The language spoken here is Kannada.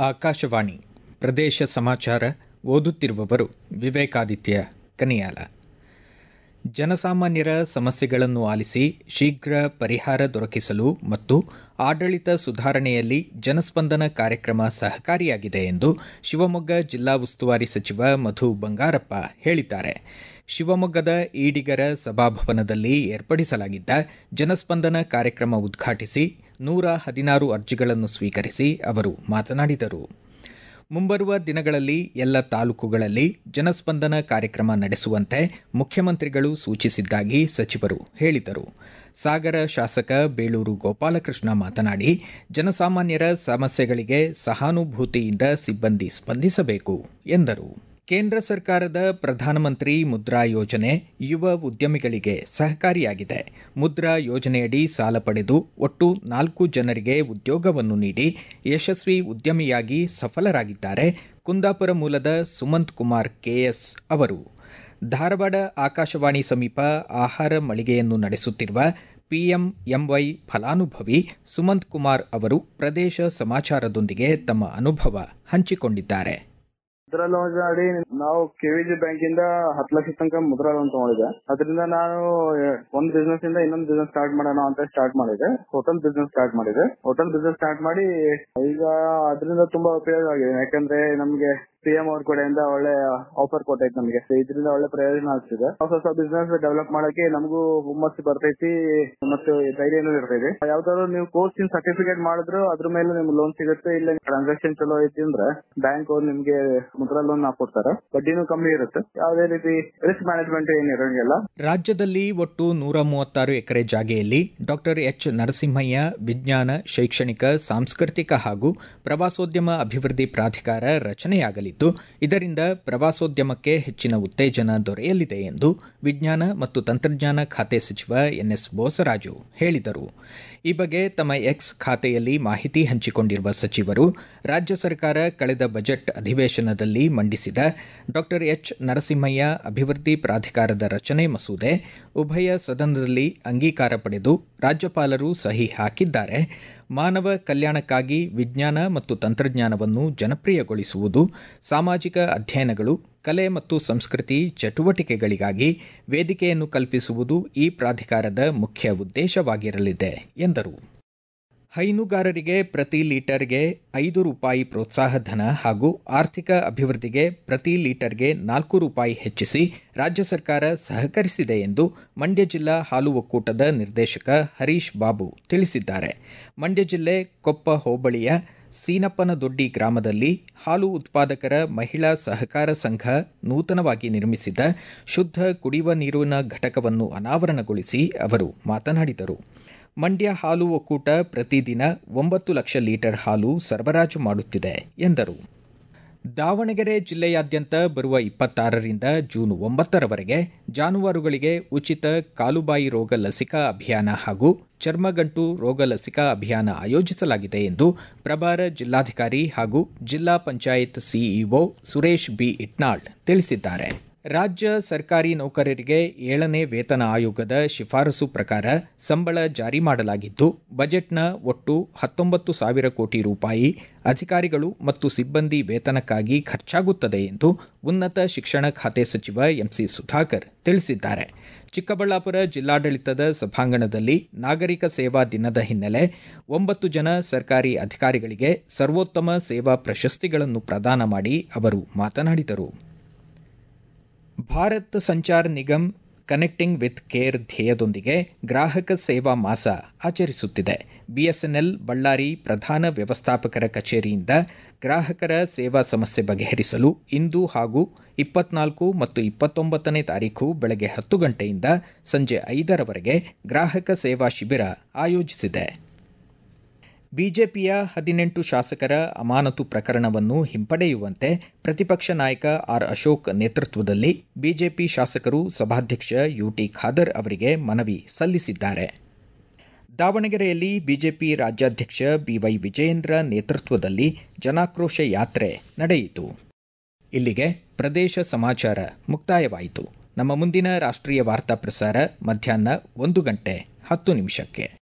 ಆಕಾಶವಾಣಿ ಪ್ರದೇಶ ಸಮಾಚಾರ ಓದುತ್ತಿರುವವರು ವಿವೇಕಾದಿತ್ಯ ಕನಿಯಾಲ ಜನಸಾಮಾನ್ಯರ ಸಮಸ್ಯೆಗಳನ್ನು ಆಲಿಸಿ ಶೀಘ್ರ ಪರಿಹಾರ ದೊರಕಿಸಲು ಮತ್ತು ಆಡಳಿತ ಸುಧಾರಣೆಯಲ್ಲಿ ಜನಸ್ಪಂದನ ಕಾರ್ಯಕ್ರಮ ಸಹಕಾರಿಯಾಗಿದೆ ಎಂದು ಶಿವಮೊಗ್ಗ ಜಿಲ್ಲಾ ಉಸ್ತುವಾರಿ ಸಚಿವ ಮಧು ಬಂಗಾರಪ್ಪ ಹೇಳಿದ್ದಾರೆ ಶಿವಮೊಗ್ಗದ ಈಡಿಗರ ಸಭಾಭವನದಲ್ಲಿ ಏರ್ಪಡಿಸಲಾಗಿದ್ದ ಜನಸ್ಪಂದನ ಕಾರ್ಯಕ್ರಮ ಉದ್ಘಾಟಿಸಿ ನೂರ ಹದಿನಾರು ಅರ್ಜಿಗಳನ್ನು ಸ್ವೀಕರಿಸಿ ಅವರು ಮಾತನಾಡಿದರು ಮುಂಬರುವ ದಿನಗಳಲ್ಲಿ ಎಲ್ಲ ತಾಲೂಕುಗಳಲ್ಲಿ ಜನಸ್ಪಂದನ ಕಾರ್ಯಕ್ರಮ ನಡೆಸುವಂತೆ ಮುಖ್ಯಮಂತ್ರಿಗಳು ಸೂಚಿಸಿದ್ದಾಗಿ ಸಚಿವರು ಹೇಳಿದರು ಸಾಗರ ಶಾಸಕ ಬೇಳೂರು ಗೋಪಾಲಕೃಷ್ಣ ಮಾತನಾಡಿ ಜನಸಾಮಾನ್ಯರ ಸಮಸ್ಯೆಗಳಿಗೆ ಸಹಾನುಭೂತಿಯಿಂದ ಸಿಬ್ಬಂದಿ ಸ್ಪಂದಿಸಬೇಕು ಎಂದರು ಕೇಂದ್ರ ಸರ್ಕಾರದ ಪ್ರಧಾನಮಂತ್ರಿ ಮುದ್ರಾ ಯೋಜನೆ ಯುವ ಉದ್ಯಮಿಗಳಿಗೆ ಸಹಕಾರಿಯಾಗಿದೆ ಮುದ್ರಾ ಯೋಜನೆಯಡಿ ಸಾಲ ಪಡೆದು ಒಟ್ಟು ನಾಲ್ಕು ಜನರಿಗೆ ಉದ್ಯೋಗವನ್ನು ನೀಡಿ ಯಶಸ್ವಿ ಉದ್ಯಮಿಯಾಗಿ ಸಫಲರಾಗಿದ್ದಾರೆ ಕುಂದಾಪುರ ಮೂಲದ ಸುಮಂತ್ ಕುಮಾರ್ ಕೆಎಸ್ ಅವರು ಧಾರವಾಡ ಆಕಾಶವಾಣಿ ಸಮೀಪ ಆಹಾರ ಮಳಿಗೆಯನ್ನು ನಡೆಸುತ್ತಿರುವ ಪಿಎಂಎಂವೈ ಫಲಾನುಭವಿ ಸುಮಂತ್ ಕುಮಾರ್ ಅವರು ಪ್ರದೇಶ ಸಮಾಚಾರದೊಂದಿಗೆ ತಮ್ಮ ಅನುಭವ ಹಂಚಿಕೊಂಡಿದ್ದಾರೆ ಮುದ್ರಾ ಲೋನ್ ಅಡಿ ನಾವು ಕೆವಿಜಿ ಬ್ಯಾಂಕ್ ಇಂದ ಹತ್ತು ಲಕ್ಷ ತನಕ ಮುದ್ರಾ ಲೋನ್ ತಗೊಂಡಿದ್ದೆ ಅದರಿಂದ ನಾನು ಒಂದ್ ಬಿಸ್ನೆಸ್ ಇಂದ ಇನ್ನೊಂದು ಬಿಸ್ನೆಸ್ ಸ್ಟಾರ್ಟ್ ಮಾಡೋಣ ಅಂತ ಸ್ಟಾರ್ಟ್ ಮಾಡಿದೆ ಹೋಟೆಲ್ ಬಿಸ್ನೆಸ್ ಸ್ಟಾರ್ಟ್ ಮಾಡಿದೆ ಹೋಟೆಲ್ ಬಿಸ್ನೆಸ್ ಸ್ಟಾರ್ಟ್ ಮಾಡಿ ಈಗ ಅದರಿಂದ ತುಂಬಾ ಉಪಯೋಗ ಆಗಿದೆ ಯಾಕಂದ್ರೆ ನಮ್ಗೆ ಪಿ ಎಂ ಅವ್ರ ಕಡೆಯಿಂದ ಒಳ್ಳೆ ಆಫರ್ ಕೊಟ್ಟೈತಿ ನಮಗೆ ಇದರಿಂದ ಒಳ್ಳೆ ಪ್ರಯೋಜನ ಆಗ್ತಿದೆ ಹೊಸ ಹೊಸ ಬಿಸ್ನೆಸ್ ಡೆವಲಪ್ ಮಾಡಕ್ಕೆ ನಮಗೂ ಹುಮ್ಮಸ್ಸು ಬರ್ತೈತಿ ಮತ್ತು ಧೈರ್ಯನೂ ಇರ್ತೈತಿ ಯಾವ್ದಾದ್ರು ನೀವು ಕೋರ್ಸ್ ಸರ್ಟಿಫಿಕೇಟ್ ಮಾಡಿದ್ರು ಅದ್ರ ಮೇಲೆ ನಿಮ್ಗೆ ಲೋನ್ ಸಿಗುತ್ತೆ ಇಲ್ಲ ಟ್ರಾನ್ಸಾಕ್ಷನ್ ಚಲೋ ಐತಿ ಅಂದ್ರೆ ಬ್ಯಾಂಕ್ ಅವ್ರು ನಿಮ್ಗೆ ಮುದ್ರಾ ಲೋನ್ ಹಾಕೊಡ್ತಾರೆ ಬಡ್ಡಿನೂ ಕಮ್ಮಿ ಇರುತ್ತೆ ಯಾವುದೇ ರೀತಿ ರಿಸ್ಕ್ ಮ್ಯಾನೇಜ್ಮೆಂಟ್ ಏನ್ ಇರಂಗಿಲ್ಲ ರಾಜ್ಯದಲ್ಲಿ ಒಟ್ಟು ನೂರ ಮೂವತ್ತಾರು ಎಕರೆ ಜಾಗೆಯಲ್ಲಿ ಡಾಕ್ಟರ್ ಎಚ್ ನರಸಿಂಹಯ್ಯ ವಿಜ್ಞಾನ ಶೈಕ್ಷಣಿಕ ಸಾಂಸ್ಕೃತಿಕ ಹಾಗೂ ಪ್ರವಾಸೋದ್ಯಮ ಅಭಿವೃದ್ಧಿ ಪ್ರಾಧಿಕಾರ ರಚನೆಯಾಗಲಿದೆ ಇದರಿಂದ ಪ್ರವಾಸೋದ್ಯಮಕ್ಕೆ ಹೆಚ್ಚಿನ ಉತ್ತೇಜನ ದೊರೆಯಲಿದೆ ಎಂದು ವಿಜ್ಞಾನ ಮತ್ತು ತಂತ್ರಜ್ಞಾನ ಖಾತೆ ಸಚಿವ ಎನ್ಎಸ್ ಬೋಸರಾಜು ಹೇಳಿದರು ಈ ಬಗ್ಗೆ ತಮ್ಮ ಎಕ್ಸ್ ಖಾತೆಯಲ್ಲಿ ಮಾಹಿತಿ ಹಂಚಿಕೊಂಡಿರುವ ಸಚಿವರು ರಾಜ್ಯ ಸರ್ಕಾರ ಕಳೆದ ಬಜೆಟ್ ಅಧಿವೇಶನದಲ್ಲಿ ಮಂಡಿಸಿದ ಡಾಕ್ಟರ್ ಎಚ್ ನರಸಿಂಹಯ್ಯ ಅಭಿವೃದ್ಧಿ ಪ್ರಾಧಿಕಾರದ ರಚನೆ ಮಸೂದೆ ಉಭಯ ಸದನದಲ್ಲಿ ಅಂಗೀಕಾರ ಪಡೆದು ರಾಜ್ಯಪಾಲರು ಸಹಿ ಹಾಕಿದ್ದಾರೆ ಮಾನವ ಕಲ್ಯಾಣಕ್ಕಾಗಿ ವಿಜ್ಞಾನ ಮತ್ತು ತಂತ್ರಜ್ಞಾನವನ್ನು ಜನಪ್ರಿಯಗೊಳಿಸುವುದು ಸಾಮಾಜಿಕ ಅಧ್ಯಯನಗಳು ಕಲೆ ಮತ್ತು ಸಂಸ್ಕೃತಿ ಚಟುವಟಿಕೆಗಳಿಗಾಗಿ ವೇದಿಕೆಯನ್ನು ಕಲ್ಪಿಸುವುದು ಈ ಪ್ರಾಧಿಕಾರದ ಮುಖ್ಯ ಉದ್ದೇಶವಾಗಿರಲಿದೆ ಎಂದರು ಹೈನುಗಾರರಿಗೆ ಪ್ರತಿ ಲೀಟರ್ಗೆ ಐದು ರೂಪಾಯಿ ಪ್ರೋತ್ಸಾಹಧನ ಹಾಗೂ ಆರ್ಥಿಕ ಅಭಿವೃದ್ಧಿಗೆ ಪ್ರತಿ ಲೀಟರ್ಗೆ ನಾಲ್ಕು ರೂಪಾಯಿ ಹೆಚ್ಚಿಸಿ ರಾಜ್ಯ ಸರ್ಕಾರ ಸಹಕರಿಸಿದೆ ಎಂದು ಮಂಡ್ಯ ಜಿಲ್ಲಾ ಹಾಲು ಒಕ್ಕೂಟದ ನಿರ್ದೇಶಕ ಹರೀಶ್ ಬಾಬು ತಿಳಿಸಿದ್ದಾರೆ ಮಂಡ್ಯ ಜಿಲ್ಲೆ ಕೊಪ್ಪ ಹೋಬಳಿಯ ಸೀನಪ್ಪನದೊಡ್ಡಿ ಗ್ರಾಮದಲ್ಲಿ ಹಾಲು ಉತ್ಪಾದಕರ ಮಹಿಳಾ ಸಹಕಾರ ಸಂಘ ನೂತನವಾಗಿ ನಿರ್ಮಿಸಿದ ಶುದ್ಧ ಕುಡಿಯುವ ನೀರಿನ ಘಟಕವನ್ನು ಅನಾವರಣಗೊಳಿಸಿ ಅವರು ಮಾತನಾಡಿದರು ಮಂಡ್ಯ ಹಾಲು ಒಕ್ಕೂಟ ಪ್ರತಿದಿನ ಒಂಬತ್ತು ಲಕ್ಷ ಲೀಟರ್ ಹಾಲು ಸರಬರಾಜು ಮಾಡುತ್ತಿದೆ ಎಂದರು ದಾವಣಗೆರೆ ಜಿಲ್ಲೆಯಾದ್ಯಂತ ಬರುವ ಇಪ್ಪತ್ತಾರರಿಂದ ಜೂನ್ ಒಂಬತ್ತರವರೆಗೆ ಜಾನುವಾರುಗಳಿಗೆ ಉಚಿತ ಕಾಲುಬಾಯಿ ರೋಗ ಲಸಿಕಾ ಅಭಿಯಾನ ಹಾಗೂ ಚರ್ಮಗಂಟು ರೋಗ ಲಸಿಕಾ ಅಭಿಯಾನ ಆಯೋಜಿಸಲಾಗಿದೆ ಎಂದು ಪ್ರಭಾರ ಜಿಲ್ಲಾಧಿಕಾರಿ ಹಾಗೂ ಜಿಲ್ಲಾ ಪಂಚಾಯತ್ ಸಿಇಒ ಸುರೇಶ್ ಬಿ ಇಟ್ನಾಳ್ ತಿಳಿಸಿದ್ದಾರೆ ರಾಜ್ಯ ಸರ್ಕಾರಿ ನೌಕರರಿಗೆ ಏಳನೇ ವೇತನ ಆಯೋಗದ ಶಿಫಾರಸು ಪ್ರಕಾರ ಸಂಬಳ ಜಾರಿ ಮಾಡಲಾಗಿದ್ದು ಬಜೆಟ್ನ ಒಟ್ಟು ಹತ್ತೊಂಬತ್ತು ಸಾವಿರ ಕೋಟಿ ರೂಪಾಯಿ ಅಧಿಕಾರಿಗಳು ಮತ್ತು ಸಿಬ್ಬಂದಿ ವೇತನಕ್ಕಾಗಿ ಖರ್ಚಾಗುತ್ತದೆ ಎಂದು ಉನ್ನತ ಶಿಕ್ಷಣ ಖಾತೆ ಸಚಿವ ಎಂಸಿ ಸುಧಾಕರ್ ತಿಳಿಸಿದ್ದಾರೆ ಚಿಕ್ಕಬಳ್ಳಾಪುರ ಜಿಲ್ಲಾಡಳಿತದ ಸಭಾಂಗಣದಲ್ಲಿ ನಾಗರಿಕ ಸೇವಾ ದಿನದ ಹಿನ್ನೆಲೆ ಒಂಬತ್ತು ಜನ ಸರ್ಕಾರಿ ಅಧಿಕಾರಿಗಳಿಗೆ ಸರ್ವೋತ್ತಮ ಸೇವಾ ಪ್ರಶಸ್ತಿಗಳನ್ನು ಪ್ರದಾನ ಮಾಡಿ ಅವರು ಮಾತನಾಡಿದರು Bharat Sanchar Nigam connecting with care ಧ್ಯೇಯದೊಂದಿಗೆ ಗ್ರಾಹಕ ಸೇವಾ ಮಾಸ ಆಚರಿಸುತ್ತಿದೆ ಬಿಎಸ್ಎನ್ಎಲ್ ಬಳ್ಳಾರಿ ಪ್ರಧಾನ ವ್ಯವಸ್ಥಾಪಕರ ಕಚೇರಿಯಿಂದ ಗ್ರಾಹಕರ ಸೇವಾ ಸಮಸ್ಯೆ ಬಗೆಹರಿಸಲು ಇಂದು ಹಾಗೂ ಇಪ್ಪತ್ನಾಲ್ಕು ಮತ್ತು ಇಪ್ಪತ್ತೊಂಬತ್ತನೇ ತಾರೀಕು ಬೆಳಗ್ಗೆ ಹತ್ತು ಗಂಟೆಯಿಂದ ಸಂಜೆ ಐದರವರೆಗೆ ಗ್ರಾಹಕ ಸೇವಾ ಶಿಬಿರ ಆಯೋಜಿಸಿದೆ ಬಿಜೆಪಿಯ ಹದಿನೆಂಟು ಶಾಸಕರ ಅಮಾನತು ಪ್ರಕರಣವನ್ನು ಹಿಂಪಡೆಯುವಂತೆ ಪ್ರತಿಪಕ್ಷ ನಾಯಕ ಆರ್ ಅಶೋಕ್ ನೇತೃತ್ವದಲ್ಲಿ ಬಿಜೆಪಿ ಶಾಸಕರು ಸಭಾಧ್ಯಕ್ಷ ಯುಟಿ ಖಾದರ್ ಅವರಿಗೆ ಮನವಿ ಸಲ್ಲಿಸಿದ್ದಾರೆ ದಾವಣಗೆರೆಯಲ್ಲಿ ಬಿಜೆಪಿ ರಾಜ್ಯಾಧ್ಯಕ್ಷ ಬಿವೈ ವಿಜಯೇಂದ್ರ ನೇತೃತ್ವದಲ್ಲಿ ಜನಾಕ್ರೋಶ ಯಾತ್ರೆ ನಡೆಯಿತು ಇಲ್ಲಿಗೆ ಪ್ರದೇಶ ಸಮಾಚಾರ ಮುಕ್ತಾಯವಾಯಿತು ನಮ್ಮ ಮುಂದಿನ ರಾಷ್ಟ್ರೀಯ ವಾರ್ತಾ ಪ್ರಸಾರ ಮಧ್ಯಾಹ್ನ ಒಂದು ಗಂಟೆ ಹತ್ತು ನಿಮಿಷಕ್ಕೆ